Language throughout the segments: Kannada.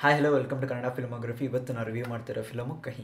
Hi hello welcome to Kannada filmography ಇವತ್ತು ನಾನು ರಿವ್ಯೂ ಮಾಡ್ತಿರೋ ಫಿಲಮು ಕಹಿ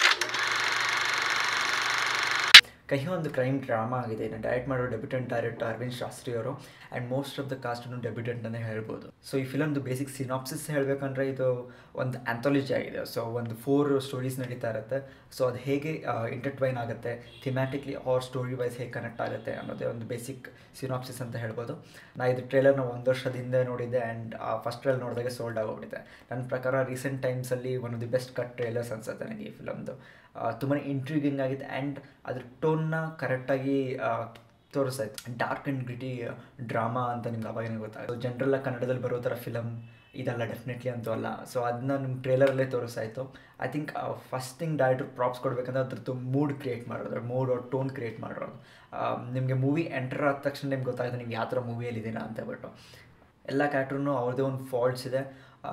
ಕಹಿ ಒಂದು ಕ್ರೈಮ್ ಡ್ರಾಮಾ ಆಗಿದೆ ಇದನ್ನು ಡೈರೆಕ್ಟ್ ಮಾಡೋ ಡೆಬ್ಯೂಟೆಂಟ್ ಡೈರೆಕ್ಟರ್ ಅರವಿಂದ್ ಶಾಸ್ತ್ರಿ ಅವರು ಆ್ಯಂಡ್ ಮೋಸ್ಟ್ ಆಫ್ ದ ಕಾಸ್ಟನ್ನು ಡೆಬ್ಯೂಟೆಂಟ್ ಅನ್ನೇ ಹೇಳ್ಬೋದು ಸೊ ಈ ಫಿಲಮ್ದು ಬೇಸಿಕ್ ಸಿನಾಪ್ಸಿಸ್ ಹೇಳಬೇಕಂದ್ರೆ ಇದು ಒಂದು ಆ್ಯಂಥಾಲಜಿ ಆಗಿದೆ ಸೊ ಒಂದು ಫೋರ್ ಸ್ಟೋರೀಸ್ ನಡೀತಾ ಇರುತ್ತೆ ಸೊ ಅದು ಹೇಗೆ ಇಂಟರ್ಟ್ವೈನ್ ಆಗುತ್ತೆ ಥಿಮ್ಯಾಟಿಕ್ಲಿ ಆರ್ ಸ್ಟೋರಿ ವೈಸ್ ಹೇಗೆ ಕನೆಕ್ಟ್ ಆಗುತ್ತೆ ಅನ್ನೋದೇ ಒಂದು ಬೇಸಿಕ್ ಸಿನಾಪ್ಸಿಸ್ ಅಂತ ಹೇಳ್ಬೋದು ನಾ ಇದು ಟ್ರೇಲರ್ನ ಒಂದು ವರ್ಷದ ಹಿಂದೆ ನೋಡಿದ್ದೆ ಆ್ಯಂಡ್ ಫಸ್ಟ್ ಟ್ರೇಲ್ ನೋಡಿದಾಗ ಸೋಲ್ಡ್ ಆಗೋಗ್ಬಿಟ್ಟಿದೆ ನನ್ನ ಪ್ರಕಾರ ರೀಸೆಂಟ್ ಟೈಮ್ಸಲ್ಲಿ one of the best cut trailers ಅನ್ಸುತ್ತೆ ನನಗೆ ಈ ಫಿಲಮ್ದು ತುಂಬಾ ಇಂಟ್ರೀಗಿಂಗ್ ಆಗಿದೆ ಆ್ಯಂಡ್ ಅದ್ರ ಟೋನ್ನ ಕರೆಕ್ಟಾಗಿ ತೋರಿಸಾಯ್ತು ಡಾರ್ಕ್ ಆ್ಯಂಡ್ ಗ್ರಿಟಿ ಡ್ರಾಮಾ ಅಂತ ನಿಮ್ಗೆ ಅವಾಗನೇ ಗೊತ್ತಾಗುತ್ತೆ ಜನರಲ್ಲ ಕನ್ನಡದಲ್ಲಿ ಬರೋ ಥರ ಫಿಲಮ್ ಇದಲ್ಲ ಡೆಫಿನೆಟ್ಲಿ ಅಂತೂ ಅಲ್ಲ ಸೊ ಅದನ್ನ ನಿಮ್ಮ ಟ್ರೇಲರಲ್ಲೇ ತೋರಿಸಾಯ್ತು I think first thing director props ಕೊಡಬೇಕಂದ್ರೆ ಅದ್ರದ್ದು ಮೂಡ್ ಕ್ರಿಯೇಟ್ ಮಾಡೋದು ಮೂಡ್ ಅವ್ರ ಟೋನ್ ಕ್ರಿಯೇಟ್ ಮಾಡೋದು ನಿಮಗೆ ಮೂವಿ ಎಂಟರ್ ಆದ ತಕ್ಷಣ ನಿಮ್ಗೆ ಗೊತ್ತಾಗುತ್ತೆ ನಿಮ್ಗೆ ಯಾವ ಥರ ಮೂವಿಯಲ್ಲಿದ್ದೀನ ಅಂತ ಹೇಳ್ಬಿಟ್ಟು ಎಲ್ಲ ಕ್ಯಾರೆಕ್ಟ್ರೂ ಅವ್ರದ್ದೇ ಒಂದು ಫಾಲ್ಟ್ಸ್ ಇದೆ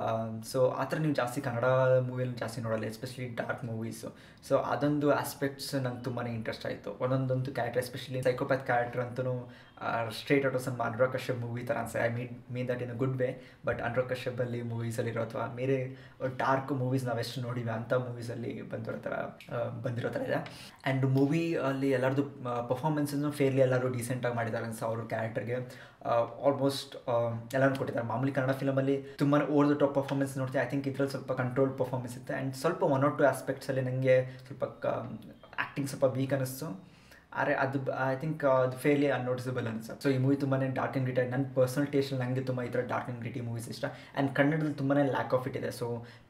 ಸೊ ಆ ಥರ ನೀವು ಜಾಸ್ತಿ ಕನ್ನಡ ಮೂವಿಯಲ್ಲಿ ಜಾಸ್ತಿ ನೋಡಲ್ಲ ಎಸ್ಪೆಷಲಿ ಡಾರ್ಕ್ ಮೂವೀಸು ಸೊ ಅದೊಂದು ಆಸ್ಪೆಕ್ಟ್ಸ್ ನಂಗೆ ತುಂಬಾ ಇಂಟ್ರೆಸ್ಟ್ ಆಯಿತು ಒಂದೊಂದೊಂದು ಕ್ಯಾರೆಕ್ಟರ್ ಎಸ್ಪೆಷಲಿ ಸೈಕೋಪ್ಯಾತ್ ಕ್ಯಾರೆಕ್ಟರ್ ಅಂತೂ straight out some Anurag Kashyap movie ಥರ ಅನ್ಸೆ I mean mean that in a good way but Anurag ಕಶ್ಯಪಲ್ಲಿ ಮೂವೀಸಲ್ಲಿರೋ ಅಥವಾ ಬೇರೆ ಡಾರ್ಕ್ ಮೂವೀಸ್ ನಾವೆಷ್ಟು ನೋಡಿವೆ ಅಂಥ ಮೂವೀಸಲ್ಲಿ ಬಂದಿರೋ ಥರ ಬಂದಿರೋ ಥರ ಇದೆ ಆ್ಯಂಡ್ ಮೂವಿ ಅಲ್ಲಿ ಎಲ್ಲರದು ಪರ್ಫಾರ್ಮೆನ್ಸನ್ನು ಫೇರ್ಲಿ ಎಲ್ಲರೂ ಡೀಸೆಂಟಾಗಿ ಮಾಡಿದ್ದಾರೆ ಅನ್ಸ ಅವ್ರ ಕ್ಯಾರೆಕ್ಟರ್ಗೆ ಆಲ್ಮೋಸ್ಟ್ ಎಲ್ಲರೂ ಕೊಟ್ಟಿದ್ದಾರೆ ಮಾಮೂಲಿ ಕನ್ನಡ ಫಿಲಮಲ್ಲಿ ತುಂಬಾ ಓವರ್ ದ ಟಾಪ್ ಪರ್ಫಾರ್ಮೆನ್ಸ್ ನೋಡ್ತೀವಿ ಐ ಥಿಂಕ್ ಇದ್ರಲ್ಲಿ ಸ್ವಲ್ಪ ಕಂಟ್ರೋಲ್ ಪರ್ಫಾರ್ಮೆನ್ಸ್ ಇತ್ತು ಆ್ಯಂಡ್ ಸ್ವಲ್ಪ ಒನ್ ಆರ್ ಟು ಆಸ್ಪೆಕ್ಟ್ಸಲ್ಲಿ ನನಗೆ ಸ್ವಲ್ಪ ಆ್ಯಕ್ಟಿಂಗ್ ಸ್ವಲ್ಪ ವೀಕ್ ಅನ್ನಿಸ್ತು ಆದರೆ ಅದು ಐ ಥಿಂಕ್ ಅದು ಫೇರ್ಲಿ ಅನ್ನೋಟಿಸಬಲ್ ಅನ್ಸುತ್ತೆ ಸೊ ಈ ಮೂವಿ ತುಂಬಾ ಡಾರ್ಕ್ ಆ್ಯಂಡ್ ಗ್ರಿಟಿ ನನ್ನ ಪರ್ಸನಲ್ ಟೇಸ್ಟಲ್ಲಿ ನನಗೆ ತುಂಬ ಈ ಥರ ಡಾರ್ಕ್ ಆ್ಯಂಡ್ ಗ್ರಿಟಿ ಮೂವೀಸ್ ಇಷ್ಟ ಆ್ಯಂಡ್ ಕನ್ನಡದಲ್ಲಿ ತುಂಬಾ ಲ್ಯಾಕ್ ಆಫ್ ಇಟ್ ಇದೆ ಸೊ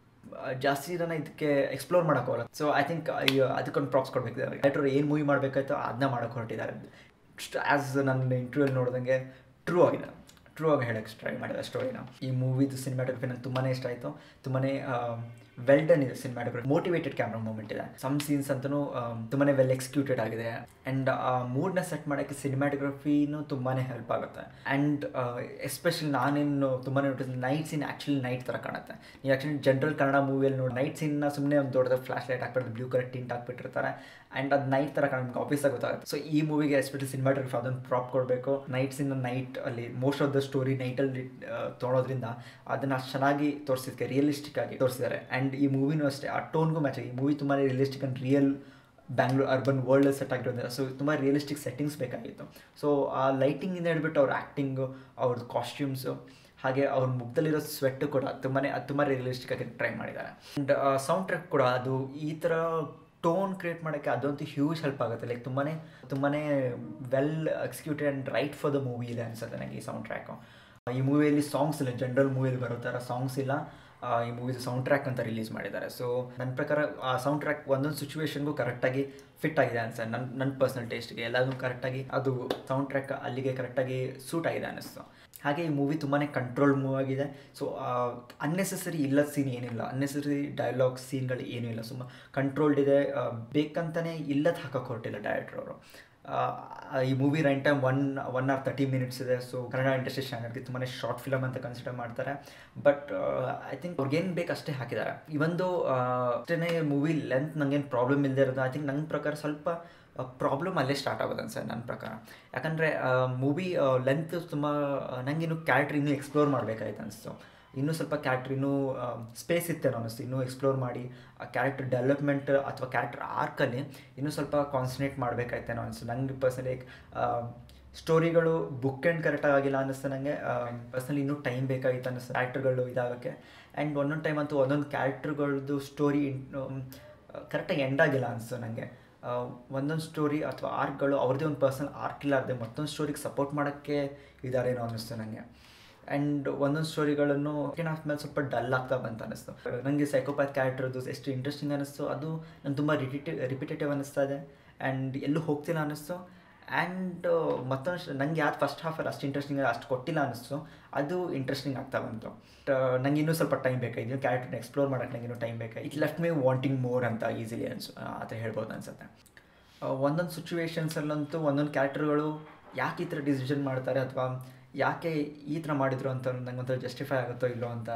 ಜಾಸ್ತಿ ಜನ ಇದಕ್ಕೆ ಎಕ್ಸ್ಪ್ಲೋರ್ ಮಾಡೋಕ್ಕೋಗಲ್ಲ ಸೊ ಐ ಥಿಂಕ್ ಅದಕ್ಕೊಂದು ಪ್ರಾಪ್ಸ್ ಕೊಡಬೇಕು ಡೈರೆಕ್ಟರ್ ಏನು ಮೂವಿ ಮಾಡಬೇಕಾಯ್ತು ಅದನ್ನ ಮಾಡೋಕೆ ಹೊರಟಿದ್ದಾರೆ ಆ್ಯಸ್ ನನ್ನ ಇಂಟರ್ವ್ಯೂಲ್ಲಿ ನೋಡಿದಂಗೆ ಟ್ರೂ ಆಗಿದೆ ಟ್ರೂ ಆಗಿ ಹೇಳೋಕ್ಕೆ ಟ್ರೈ ಮಾಡಿದೆ ಸ್ಟೋರಿನ ಈ ಮೂವಿದು ಸಿನಿಮಾಟೋಗ್ರಫಿ ನಂಗೆ ತುಂಬಾ ಇಷ್ಟ ಆಯಿತು ತುಂಬಾ ವೆಲ್ ಡನ್ ಇದೆ ಸಿನಿಮಾಟೋಗ್ರಫಿ ಮೋಟಿವೇಟೆಡ್ ಕ್ಯಾಮ್ರಾ ಮೂಮೆಂಟ್ ಇದೆ ಸಮ್ ಸೀನ್ಸ್ ಅಂತೂ ತುಂಬಾ ವೆಲ್ ಎಕ್ಸಿಕ್ಯೂಟೆಡ್ ಆಗಿದೆ ಆ್ಯಂಡ್ ಆ ಮೂಡ್ನ ಸೆಟ್ ಮಾಡೋಕ್ಕೆ ಸಿನಿಮಾಟೋಗ್ರಫಿನೂ ತುಂಬಾ ಹೆಲ್ಪ್ ಆಗುತ್ತೆ ಆ್ಯಂಡ್ ಎಸ್ಪೆಷಲಿ ನಾನೇನು ತುಂಬಾ ನೋಡಿದ್ರೆ ನೈಟ್ ಸೀನ್ ಆ್ಯಕ್ಚುಲಿ ನೈಟ್ ಥರ ಕಾಣುತ್ತೆ ನೀವು ಆ್ಯಕ್ಚುಲಿ ಜನರಲ್ ಕನ್ನಡ ಮೂವಿಯಲ್ಲಿ ನೋಡಿ ನೈಟ್ ಸೀನ್ನ ಸುಮ್ಮನೆ ಒಂದು ದೊಡ್ಡದ ಫ್ಲಾಶ್ ಲೈಟ್ ಹಾಕ್ಬಿಟ್ಟು ಬ್ಲೂ ಕಲರ್ ಟಿಂಟ್ ಹಾಕ್ಬಿಟ್ಟಿರ್ತಾರೆ ಆ್ಯಂಡ್ ಅದು ನೈಟ್ ಥರ ಕಾಣ ನಿಮ್ಗೆ ಆಫೀಸಾಗಿ ಗೊತ್ತಾಗುತ್ತೆ ಸೊ ಈ ಮೂವಿಗೆ ಎಸ್ಪೆಷಲಿ ಸಿನಿಮಾಟೋಗ್ರಫಿ ಅದನ್ನು ಪ್ರಾಪ್ ಕೊಡಬೇಕು ನೈಟ್ಸ್ ಇನ್ ನೈಟ್ ಅಲ್ಲಿ ಮೋಸ್ಟ್ ಆಫ್ ದ ಸ್ಟೋರಿ ನೈಟಲ್ಲಿ ತೊಗೊಳೋದ್ರಿಂದ ಅದನ್ನು ಅಷ್ಟು ಚೆನ್ನಾಗಿ ತೋರಿಸಿದ್ದಕ್ಕೆ ರಿಯಲಿಸ್ಟಿಕ್ ಆಗಿ ತೋರಿಸಿದ್ದಾರೆ ಆ್ಯಂಡ್ ಈ ಮೂವಿನೂ ಅಷ್ಟೇ ಆ ಟೋನ್ಗೂ ಮ್ಯಾಚ್ ಆಗಿ ಈ ಮೂವಿ ತುಂಬ realistic and real Bangalore urban world set ಆಗಿರೋದ್ರಿಂದ ಸೊ ತುಂಬ ರಿಯಲಿಸ್ಟಿಕ್ ಸೆಟ್ಟಿಂಗ್ಸ್ ಬೇಕಾಗಿತ್ತು ಸೊ ಆ ಲೈಟಿಂಗಿಂದ ಹೇಳ್ಬಿಟ್ಟು ಅವ್ರ ಆ್ಯಕ್ಟಿಂಗು ಅವ್ರದ್ದು ಕಾಸ್ಟ್ಯೂಮ್ಸು ಹಾಗೆ ಅವ್ರ ಮುಖದಲ್ಲಿರೋ ಸ್ವೆಟ್ ಕೂಡ ತುಂಬಾ ಅದು ತುಂಬ ರಿಯಲಿಸ್ಟಿಕ್ ಆಗಿ ಟ್ರೈ ಮಾಡಿದ್ದಾರೆ ಆ್ಯಂಡ್ ಸೌಂಡ್ ಟ್ರ್ಯಾಕ್ ಕೂಡ ಅದು ಈ ಥರ ಟೋನ್ ಕ್ರಿಯೇಟ್ ಮಾಡೋಕ್ಕೆ ಅದಂತೂ ಹ್ಯೂಜ್ ಹೆಲ್ಪ್ ಆಗುತ್ತೆ ಲೈಕ್ ತುಂಬಾ ತುಂಬಾ well executed and right for the movie ಇದೆ ಅನ್ಸುತ್ತೆ ನನಗೆ ಈ ಸೌಂಡ್ ಟ್ರ್ಯಾಕು ಈ ಮೂವಿಯಲ್ಲಿ ಸಾಂಗ್ಸ್ ಇಲ್ಲ ಜನರಲ್ ಮೂವಿಯಲ್ಲಿ ಬರೋ ಥರ ಸಾಂಗ್ಸ್ ಇಲ್ಲ ಈ ಮೂವಿದು ಸೌಂಡ್ ಟ್ರ್ಯಾಕ್ ಅಂತ ರಿಲೀಸ್ ಮಾಡಿದ್ದಾರೆ ಸೊ ನನ್ನ ಪ್ರಕಾರ ಆ ಸೌಂಡ್ ಟ್ರ್ಯಾಕ್ ಒಂದೊಂದು ಸಿಚುವೇಶನ್ಗೂ ಕರೆಕ್ಟಾಗಿ ಫಿಟ್ ಆಗಿದೆ ಅನ್ಸುತ್ತೆ ನನ್ನ ನನ್ನ ಪರ್ಸ್ನಲ್ ಟೇಸ್ಟ್ಗೆ ಎಲ್ಲದೂ ಕರೆಕ್ಟಾಗಿ ಅದು ಸೌಂಡ್ ಟ್ರ್ಯಾಕ್ ಅಲ್ಲಿಗೆ ಕರೆಕ್ಟಾಗಿ ಸೂಟ್ ಆಗಿದೆ ಅನ್ನಿಸ್ತು ಹಾಗೆ ಈ ಮೂವಿ ತುಂಬಾ ಕಂಟ್ರೋಲ್ ಮೂವ್ ಆಗಿದೆ ಸೊ ಅನ್ನೆಸೆಸರಿ ಇಲ್ಲದ ಸೀನ್ ಏನಿಲ್ಲ ಅನ್ನೆಸರಿ ಡೈಲಾಗ್ ಸೀನ್ಗಳು ಏನೂ ಇಲ್ಲ ಸುಮ್ಮ ಕಂಟ್ರೋಲ್ಡ್ ಇದೆ ಬೇಕಂತಲೇ ಇಲ್ಲದ ಹಾಕೋಕೆ ಹೊರಟಿಲ್ಲ ಡೈರೆಕ್ಟರ್ ಅವರು ಈ movie runtime one one hour thirty minutes ಇದೆ ಸೊ ಕನ್ನಡ ಇಂಡಸ್ಟ್ರಿ ಸ್ಟ್ಯಾಂಡರ್ಡ್ಗೆ ತುಂಬಾ ಶಾರ್ಟ್ ಫಿಲಮ್ ಅಂತ ಕನ್ಸಿಡರ್ ಮಾಡ್ತಾರೆ ಬಟ್ ಐ ಥಿಂಕ್ ಅವ್ರಿಗೇನು ಬೇಕು ಅಷ್ಟೇ ಹಾಕಿದ್ದಾರೆ ಇವೊಂದು ಅಷ್ಟೇ ಮೂವಿ ಲೆಂತ್ ನಂಗೇನು ಪ್ರಾಬ್ಲಮ್ ಇಲ್ಲದೆ ಇರೋದು ಐ ಥಿಂಕ್ ನನ್ನ ಪ್ರಕಾರ ಸ್ವಲ್ಪ ಪ್ರಾಬ್ಲಮ್ ಅಲ್ಲೇ ಸ್ಟಾರ್ಟ್ ಆಗೋದು ಅನ್ಸತ್ತೆ ನನ್ನ ಪ್ರಕಾರ ಯಾಕಂದರೆ ಮೂವಿ ಲೆಂತ್ ತುಂಬ ನನಗಿನ್ನು ಕ್ಯಾರೆಕ್ಟ್ರ್ ಇನ್ನೂ ಎಕ್ಸ್ಪ್ಲೋರ್ ಮಾಡಬೇಕಾಯ್ತು ಅನಿಸ್ತು ಇನ್ನೂ ಸ್ವಲ್ಪ ಕ್ಯಾರೆಕ್ಟ್ರ್ ಇನ್ನೂ ಸ್ಪೇಸ್ ಇತ್ತೇನೋ ಅನ್ನಿಸ್ತು ಇನ್ನೂ ಎಕ್ಸ್ಪ್ಲೋರ್ ಮಾಡಿ ಆ ಕ್ಯಾರೆಕ್ಟರ್ ಡೆವಲಪ್ಮೆಂಟ್ ಅಥವಾ ಕ್ಯಾರೆಕ್ಟರ್ ಆರ್ಕಲ್ಲಿ ಇನ್ನೂ ಸ್ವಲ್ಪ ಕಾನ್ಸಂಟ್ರೇಟ್ ಮಾಡಬೇಕಾಯ್ತೇನೋ ಅನಿಸ್ತು ನನಗೆ ಪರ್ಸನಲಿ ಸ್ಟೋರಿಗಳು ಬುಕ್ ಆ್ಯಂಡ್ ಕರೆಕ್ಟಾಗಿ ಆಗಿಲ್ಲ ಅನ್ನಿಸ್ತು ನನಗೆ ಪರ್ಸ್ನಲಿ ಇನ್ನೂ ಟೈಮ್ ಬೇಕಾಗಿತ್ತು ಅನ್ನಿಸ್ತು ಕ್ಯಾರೆಕ್ಟರ್ಗಳು ಇದಾಗೋಕ್ಕೆ ಆ್ಯಂಡ್ ಒಂದೊಂದು ಟೈಮ್ ಅಂತೂ ಒಂದೊಂದು ಕ್ಯಾರೆಕ್ಟರ್ಗಳದ್ದು ಸ್ಟೋರಿ ಕರೆಕ್ಟಾಗಿ ಎಂಡ್ ಆಗಿಲ್ಲ ಅನಿಸ್ತು ನನಗೆ ಒಂದೊಂದು ಸ್ಟೋರಿ ಅಥವಾ ಆರ್ಕ್ಗಳು ಅವ್ರದ್ದೇ ಒಂದು ಪರ್ಸನಲ್ ಆರ್ಕ್ ಇಲ್ಲಾರ್ದೆ ಮತ್ತೊಂದು ಸ್ಟೋರಿಗೆ ಸಪೋರ್ಟ್ ಮಾಡೋಕ್ಕೆ ಇದ್ದಾರೇನೋ ಅನ್ನಿಸ್ತು ನನಗೆ ಆ್ಯಂಡ್ ಒಂದೊಂದು ಸ್ಟೋರಿಗಳನ್ನು ಸೆಕೆಂಡ್ ಹಾಫ್ ಮೇಲೆ ಸ್ವಲ್ಪ ಡಲ್ ಆಗ್ತಾ ಬಂತು ಅನ್ನಿಸ್ತು ನನಗೆ ಸೈಕೋಪ್ಯಾತ್ ಕ್ಯಾರೆಕ್ಟರ್ದು ಎಷ್ಟು ಇಂಟ್ರೆಸ್ಟಿಂಗ್ ಅನ್ನಿಸ್ತು ಅದು ನಂಗೆ ತುಂಬ ರಿಪಿಟೇಟಿವ್ ರಿಪಿಟೇಟಿವ್ ಅನ್ನಿಸ್ತಾ ಇದೆ ಆ್ಯಂಡ್ ಎಲ್ಲೂ ಹೋಗ್ತಿಲ್ಲ ಅನ್ನಿಸ್ತು ಆ್ಯಂಡ್ ಮತ್ತೊಂದು ನಂಗೆ ಯಾವ್ದು ಫಸ್ಟ್ ಹಾಫಲ್ಲಿ ಅಷ್ಟು ಇಂಟ್ರೆಸ್ಟಿಂಗ್ ಅಷ್ಟು ಕೊಟ್ಟಿಲ್ಲ ಅನ್ನಿಸ್ತು ಅದು ಇಂಟ್ರೆಸ್ಟಿಂಗ್ ಆಗ್ತಾ ಬಂತು ನಂಗೆ ಇನ್ನೂ ಸ್ವಲ್ಪ ಟೈಮ್ ಬೇಕಾಗಿದ್ದು ಕ್ಯಾರೆಕ್ಟರ್ನ ಎಕ್ಸ್ಪ್ಲೋರ್ ಮಾಡೋಕ್ಕೆ ನಂಗೆ ಇನ್ನೂ ಟೈಮ್ ಬೇಕಾಗಿ it left me wanting more ಅಂತ ಈಸಿಲಿ ಅನ್ಸು ಆ ಥರ ಹೇಳ್ಬೋದು ಅನ್ಸುತ್ತೆ ಒಂದೊಂದು ಸಿಚುವೇಶನ್ಸಲ್ಲಂತೂ ಒಂದೊಂದು ಕ್ಯಾರೆಕ್ಟರ್ಗಳು ಯಾಕೆ ಈ ಥರ ಡಿಸಿಷನ್ ಮಾಡ್ತಾರೆ ಅಥವಾ ಯಾಕೆ ಈ ಥರ ಮಾಡಿದ್ರು ಅಂತ ನಂಗೆ ಒಂಥರ ಜಸ್ಟಿಫೈ ಆಗುತ್ತೋ ಇಲ್ಲೋ ಅಂತ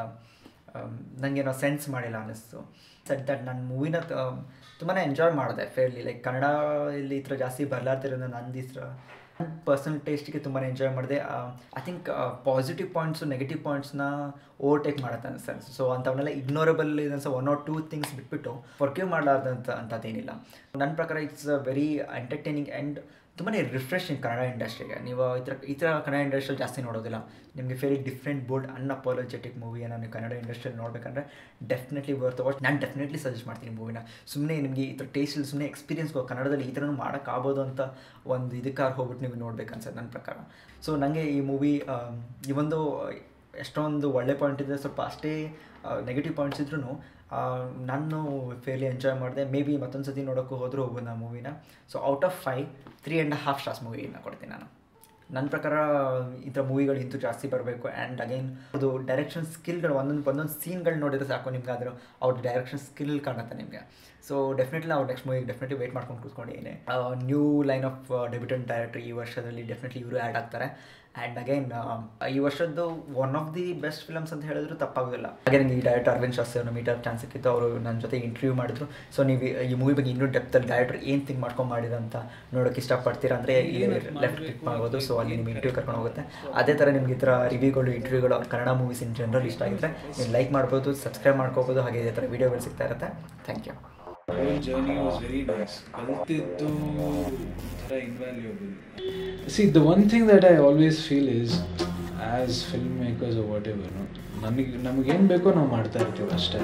ನನಗೇನೋ ಸೆನ್ಸ್ ಮಾಡಿಲ್ಲ ಅನ್ನಿಸ್ತು ಸೆಟ್ ದಟ್ ನಾನು ಮೂವಿನ ತುಂಬಾ ಎಂಜಾಯ್ ಮಾಡಿದೆ ಫೇರ್ಲಿ ಲೈಕ್ ಕನ್ನಡ ಇಲ್ಲಿ ಈ ಥರ ಜಾಸ್ತಿ ಬರಲಾರ್ತಿರೋದ್ರಿಂದ ನಂದು ಈ ಥರ ನನ್ನ ಪರ್ಸನಲ್ ಟೇಸ್ಟಿಗೆ ತುಂಬಾ ಎಂಜಾಯ್ ಮಾಡಿದೆ I think positive points negative ಪಾಯಿಂಟ್ಸ್ನ ಓವರ್ಟೇಕ್ ಮಾಡತ್ತೆ ಅನ್ಸತ್ತೆ ಸೊ ಅಂಥವನ್ನೆಲ್ಲ ಇಗ್ನೋರಬಲ್ ಇದನ್ಸ ಒನ್ ಆರ್ ಟೂ ಥಿಂಗ್ಸ್ ಬಿಟ್ಬಿಟ್ಟು ಫರ್ಕ್ಯೂ ಮಾಡಲಾರ್ದಂಥ ಅಂಥದ್ದೇನಿಲ್ಲ ನನ್ನ ಪ್ರಕಾರ it's a very entertaining and ತುಂಬಾ ರಿಫ್ರೆಶಿಂಗ್ ಕನ್ನಡ ಇಂಡಸ್ಟ್ರಿಗೆ ನೀವು ಈ ಥರ ಈ ಥರ ಕನ್ನಡ ಇಂಡಸ್ಟ್ರಿಯಲ್ಲಿ ಜಾಸ್ತಿ ನೋಡೋದಿಲ್ಲ ನಿಮಗೆ ವೆರಿ ಡಿಫ್ರೆಂಟ್ ಬೋಲ್ಡ್ ಅನ್ಅಪಾಲಜೆಟಿಕ್ ಮೂವಿಯನ್ನು ನೀವು ಕನ್ನಡ ಇಂಡಸ್ಟ್ರಿಯಲ್ಲಿ ನೋಡಬೇಕಂದ್ರೆ ಡೆಫಿನೆಟ್ಲಿ ವರ್ತ್ ವಾಚ್ ನಾನು ಡೆಫಿನೆಟ್ಲಿ ಸಜೆಸ್ಟ್ ಮಾಡ್ತೀನಿ ಮೂವಿನ ಸುಮ್ಮನೆ ನಿಮಗೆ ಈ ಥರ ಟೇಸ್ಟಲ್ಲಿ ಸುಮ್ಮನೆ ಎಕ್ಸ್ಪೀರಿಯನ್ಸ್ ಕನ್ನಡದಲ್ಲಿ ಈ ಥರನೂ ಮಾಡೋಕ್ಕಾಗ್ಬೋದು ಅಂತ ಒಂದು ಇದಕ್ಕಾಗಿ ಹೋಗ್ಬಿಟ್ಟು ನೀವು ನೋಡ್ಬೇಕು ಅನ್ಸುತ್ತೆ ನನ್ನ ಪ್ರಕಾರ ಸೊ ನನಗೆ ಈ ಮೂವಿ ಈ ಒಂದು ಎಷ್ಟೊಂದು ಒಳ್ಳೆ ಪಾಯಿಂಟ್ ಇದೆ ಸ್ವಲ್ಪ ಅಷ್ಟೇ ನೆಗೆಟಿವ್ ಪಾಯಿಂಟ್ಸ್ ಇದ್ರೂ ನಾನು ಫೇರ್ಲಿ ಎಂಜಾಯ್ ಮಾಡಿದೆ ಮೇ ಬಿ ಮತ್ತೊಂದು ಸತಿ ನೋಡೋಕ್ಕೂ ಹೋದರೂ ಹೋಗ್ಬೋದು ನಾನು ಮೂವಿನ so out of five three and half stars ಮೂವಿನ ಕೊಡ್ತೀನಿ ನಾನು ನನ್ನ ಪ್ರಕಾರ ಈ ಥರ ಮೂವಿಗಳು ಇಂತೂ ಜಾಸ್ತಿ ಬರಬೇಕು ಆ್ಯಂಡ್ ಅಗೈನ್ ಅದು ಡೈರೆಕ್ಷನ್ ಸ್ಕಿಲ್ಗಳು ಒಂದೊಂದು ಒಂದೊಂದು ಸೀನ್ಗಳು ನೋಡಿದ್ರೆ ಸಾಕು ನಿಮ್ಗೆ ಅದ್ರ ಅವ್ರ ಡೈರೆಕ್ಷನ್ ಸ್ಕಿಲ್ ಕಾಣುತ್ತೆ ನಿಮಗೆ ಸೊ ಡೆಫಿನೆಟ್ಲಿ ನಾವು ನೆಕ್ಸ್ಟ್ ಮೂವಿಗೆ ಡೆಫಿನೆಟ್ಲಿ ವೇಟ್ ಮಾಡ್ಕೊಂಡು ಕೂತ್ಕೊಂಡಿದ್ದೀನಿ new line of debutant director ಈ ವರ್ಷದಲ್ಲಿ ಡೆಫಿನೆಟ್ಲಿ ಇವರು ಆ್ಯಡ್ ಆಗ್ತಾರೆ ಆ್ಯಂಡ್ ಅಗೈನ್ ಈ ವರ್ಷದ್ದು one of the best films ಅಂತ ಹೇಳಿದ್ರು ತಪ್ಪಾಗೋದಿಲ್ಲ ಹಾಗೆ ನನಗೆ ಈ ಡೈರೆಕ್ಟರ್ ಅರವಿಂದ್ ಶಾಸ್ತ್ರಿ ಅವ್ರನ್ನ ಮೀಟ್ ಚಾನ್ಸ್ ಸಿಕ್ಕಿತ್ತು ಅವರು ನನ್ನ ಜೊತೆ ಇಂಟರ್ವ್ಯೂ ಮಾಡಿದ್ರು ಸೊ ನೀವು ಈ ಮೂವಿ ಬಗ್ಗೆ ಇನ್ನೂ ಡೆಪ್ತಲ್ಲಿ ಡೈರೆಕ್ಟರ್ ಏನು ಥಿಂಕ್ ಮಾಡ್ಕೊಂಡು ಮಾಡಿದ ಅಂತ ನೋಡೋಕೆ ಇಷ್ಟಪಡ್ತೀರಾ ಅಂದರೆ ಲೆಫ್ಟ್ ಕ್ಲಿಕ್ ಮಾಡ್ಬೋದು ಸೊ ಅಲ್ಲಿ ನಿಮ್ಗೆ ಇಂಟರ್ವ್ಯೂ ಕರ್ಕೊಂಡು ಹೋಗುತ್ತೆ ಅದೇ ಥರ ನಿಮ್ಗೆ ಈ ಥರ ರಿವ್ಯೂಗಳು ಇಂಟರ್ವ್ಯೂಗಳು ಅವ್ರ ಕನ್ನಡ ಮೂವೀಸ್ ಇನ್ ಜನರಲ್ ಇಷ್ಟ ಆಗಿದ್ರೆ ನೀವು ಲೈಕ್ ಮಾಡ್ಬೋದು ಸಬ್ಸ್ಕ್ರೈಬ್ ಮಾಡ್ಕೋಬೋದು ಹಾಗೆ ಇದೇ ಥರ ವೀಡಿಯೋಗಳು ಸಿಗ್ತಾ ಇರುತ್ತೆ thank you whole journey was very nice. ಕಲ್ತಿದ್ದು ಒಂಥರ invaluable. See, the one thing that I always feel is, as filmmakers or whatever, no, ನಮಗೆ ನಮಗೇನು ಬೇಕೋ ನಾವು ಮಾಡ್ತಾ ಇರ್ತೀವಿ ಅಷ್ಟೇ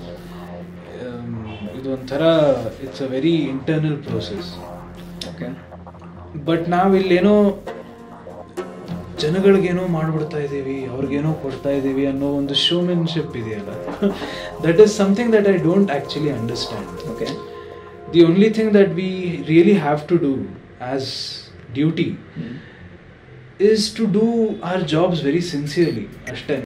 Um, ಇದು ಒಂಥರ it's a very internal process okay but ನಾವಿಲ್ಲೇನೋ ಜನಗಳಿಗೇನೋ ಮಾಡ್ಬಿಡ್ತಾ ಇದ್ದೀವಿ ಅವ್ರಿಗೇನೋ ಕೊಡ್ತಾ ಇದ್ದೀವಿ ಅನ್ನೋ ಒಂದು ಶೋಮೆನ್ಶಿಪ್ ಇದೆಯಲ್ಲ that is something that I don't actually understand okay the only thing that we really have to do as duty is to do our jobs very sincerely. ಅಷ್ಟೇ